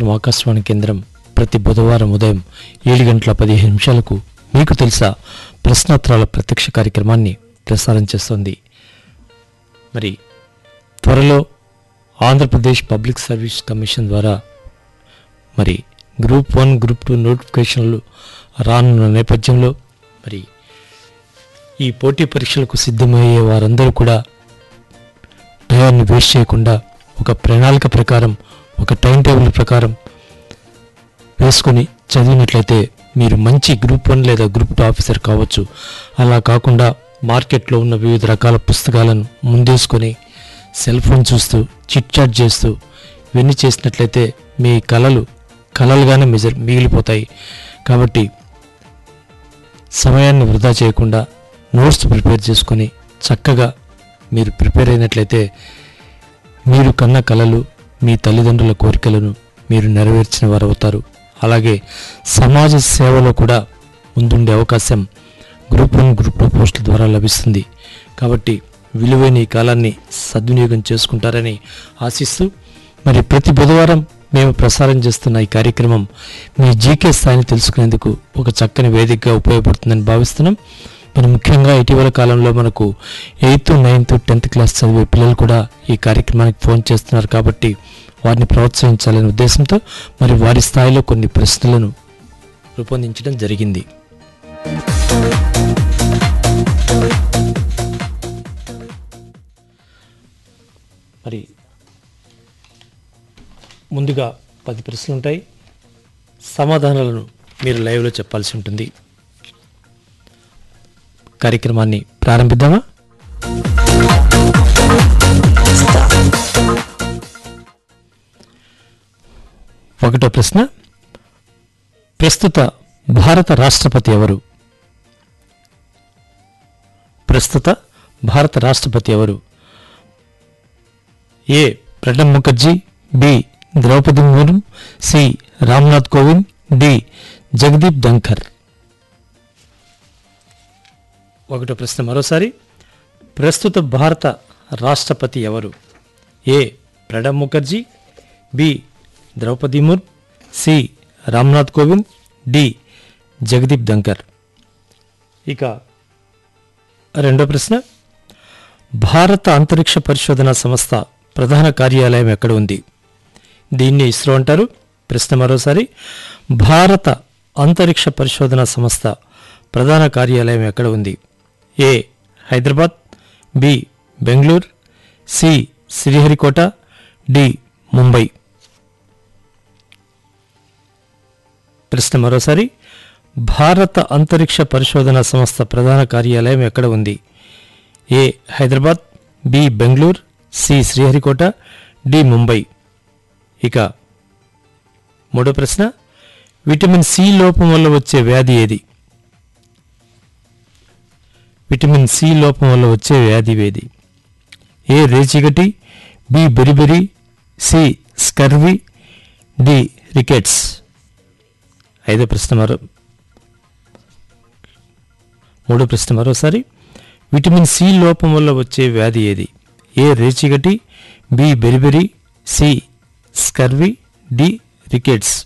మార్కాపురం ఆకాశవాణి కేంద్రం ప్రతి బుధవారం ఉదయం ఏడు గంటల పదిహేను నిమిషాలకు మీకు తెలుసా ప్రశ్నోత్తరాల ప్రత్యక్ష కార్యక్రమాన్ని ప్రసారం చేస్తోంది మరి త్వరలో ఆంధ్రప్రదేశ్ పబ్లిక్ సర్వీస్ కమిషన్ ద్వారా మరి గ్రూప్ వన్ గ్రూప్ టూ నోటిఫికేషన్లు రానున్న నేపథ్యంలో మరి ఈ పోటీ పరీక్షలకు సిద్ధమయ్యే వారందరూ కూడా టయాన్ని వేస్ట్ చేయకుండా ఒక ప్రణాళిక ప్రకారం ఒక టైం టేబుల్ ప్రకారం వేసుకొని చదివినట్లయితే మీరు మంచి గ్రూప్ వన్ లేదా గ్రూప్ టూ ఆఫీసర్ కావచ్చు అలా కాకుండా మార్కెట్లో ఉన్న వివిధ రకాల పుస్తకాలను ముందేసుకొని సెల్ ఫోన్ చూస్తూ చిట్ చాట్ చేస్తూ ఇవన్నీ చేసినట్లయితే మీ కళలు కళలుగానే మెజర్ మిగిలిపోతాయి కాబట్టి సమయాన్ని వృధా చేయకుండా నోట్స్ ప్రిపేర్ చేసుకొని చక్కగా మీరు ప్రిపేర్ అయినట్లయితే మీరు కన్న కలలు మీ తల్లిదండ్రుల కోరికలను మీరు నెరవేర్చిన వారు అవుతారు అలాగే సమాజ సేవలో కూడా ముందుండే అవకాశం గ్రూప్ వన్ గ్రూప్ టూ పోస్టుల ద్వారా లభిస్తుంది కాబట్టి విలువైన ఈ కాలాన్ని సద్వినియోగం చేసుకుంటారని ఆశిస్తూ మరి ప్రతి బుధవారం మేము ప్రసారం చేస్తున్న ఈ కార్యక్రమం మీ జీకే స్థాయిని తెలుసుకునేందుకు ఒక చక్కని వేదికగా ఉపయోగపడుతుందని భావిస్తున్నాం మరి ముఖ్యంగా ఇటీవల కాలంలో మనకు ఎయిత్ నైన్త్ టెన్త్ క్లాస్ చదివే పిల్లలు కూడా ఈ కార్యక్రమానికి ఫోన్ చేస్తున్నారు కాబట్టి వారిని ప్రోత్సహించాలనే ఉద్దేశంతో మరి వారి స్థాయిలో కొన్ని ప్రశ్నలను రూపొందించడం జరిగింది మరి ముందుగా పది ప్రశ్నలు ఉంటాయి సమాధానాలను మీరు లైవ్లో చెప్పాల్సి ఉంటుంది కార్యక్రమాన్ని ప్రారంభిద్దామా ఒకటో ప్రశ్న ప్రస్తుత భారత రాష్ట్రపతి ఎవరు ప్రస్తుత భారత రాష్ట్రపతి ఎవరు A Pranab Mukherjee B Droupadi Murmu C Ramnath Kovind D Jagdeep Dhankhar ఒకటో ప్రశ్న మరోసారి ప్రస్తుత భారత రాష్ట్రపతి ఎవరు A Pranab Mukherjee B Droupadi Murmu C Ramnath Kovind D Jagdeep Dhankhar ఇక రెండో ప్రశ్న భారత అంతరిక్ష పరిశోధన సంస్థ ప్రధాన కార్యాలయం ఎక్కడ ఉంది దీన్ని ఇస్రో అంటారు ప్రశ్న మరోసారి భారత అంతరిక్ష పరిశోధన సంస్థ ప్రధాన కార్యాలయం ఎక్కడ ఉంది A Hyderabad B Bengaluru C Sriharikota D Mumbai ప్రశ్న మరోసారి భారత అంతరిక్ష పరిశోధన సంస్థ ప్రధాన కార్యాలయం ఎక్కడ ఉంది A Hyderabad B Bengaluru C Sriharikota D Mumbai ఇక మూడో ప్రశ్న విటమిన్ సి లోపం వల్ల వచ్చే వ్యాధి ఏది విటమిన్ సి లోపం వల్ల వచ్చే వ్యాధి ఏది ఏ రేచిగటి B beriberi C scurvy D rickets ఐదో ప్రశ్న మరో మూడో ప్రశ్న మరోసారి విటమిన్ సి లోపం వల్ల వచ్చే వ్యాధి ఏది ఏ రేచిగటి B beriberi C scurvy D rickets